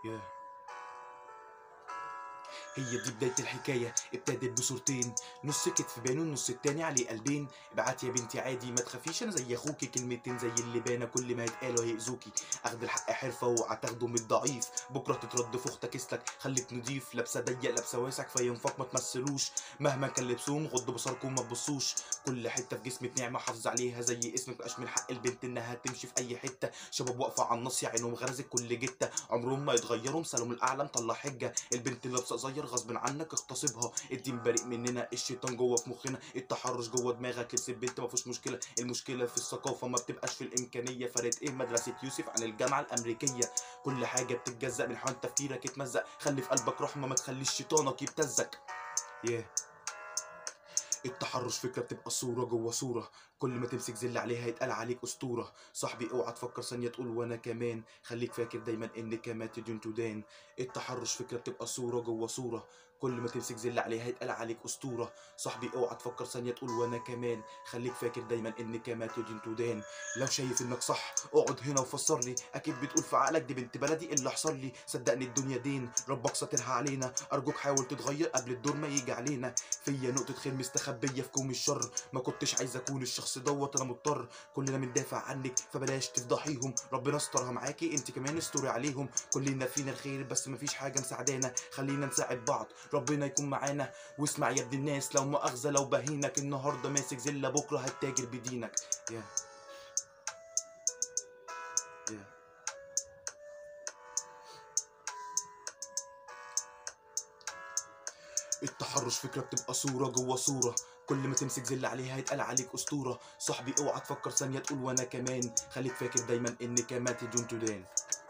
yeah. هي دي بداية الحكاية ابتدت بصورتين نص كتف بان والنص التاني عليه قلبين ابعت يا بنتي عادي ما تخافيش انا زي اخوكي كلمتين زي اللي بانا كل ما يتقالوا هيأذوكي اخد الحق حرفة واوعى تاخده من الضعيف بكرة تترد في اختك اسلك خليك نضيف لابسة ضيق لابسة واسع كفاية ينفق ما تمثلوش مهما كان لبسهم غضوا بصركم ما تبصوش كل حتة في جسمك نعمة حافظ عليها زي اسمك مبقاش من حق البنت انها تمشي في اي حتة شباب واقفة على النص يا عينهم غرزت كل جتة عمرهم ما يتغيروا مثلهم الاعلى مطلع حجة البنت اللي لابسة قصير غصب عنك اغتصبها الدين بريء مننا الشيطان جوه في مخنا التحرش جوه دماغك لبس البنت ما فيهوش مشكله المشكله في الثقافه ما بتبقاش في الامكانيه فرقت ايه مدرسه يوسف عن الجامعه الامريكيه كل حاجه بتتجزأ من حوالين تفكيرك يتمزق خلي في قلبك رحمه ما تخليش شيطانك يبتزك yeah. التحرش فكرة بتبقى صورة جوه صورة كل ما تمسك زل عليها يتقال عليك أسطورة صاحبي اوعى تفكر ثانية تقول وأنا كمان خليك فاكر دايما إن كما تدين تدان التحرش فكرة بتبقى صورة جوه صورة كل ما تمسك زل عليها يتقال عليك أسطورة صاحبي اوعى تفكر ثانية تقول وأنا كمان خليك فاكر دايما إن كما تدين تدان لو شايف إنك صح اقعد هنا وفسر لي أكيد بتقول في عقلك دي بنت بلدي إيه اللي حصل لي صدقني الدنيا دين ربك ساترها علينا أرجوك حاول تتغير قبل الدور ما يجي علينا فيا نقطة خير مستخبية في كوم الشر ما كنتش عايز أكون الشخص دوت أنا مضطر كلنا بندافع عنك فبلاش تفضحيهم ربنا استرها معاكي انت كمان استري عليهم كلنا فينا الخير بس مفيش حاجة مساعدانا خلينا نساعد بعض ربنا يكون معانا واسمع يا ابن الناس لو مؤاخذة لو بهينك النهاردة ماسك زلة بكرة هتتاجر بدينك yeah. Yeah. التحرش فكرة بتبقى صورة جوه صورة كل ما تمسك زل عليها يتقال عليك أسطورة صاحبي اوعى تفكر ثانية تقول وأنا كمان خليك فاكر دايما إن كما تدون تدان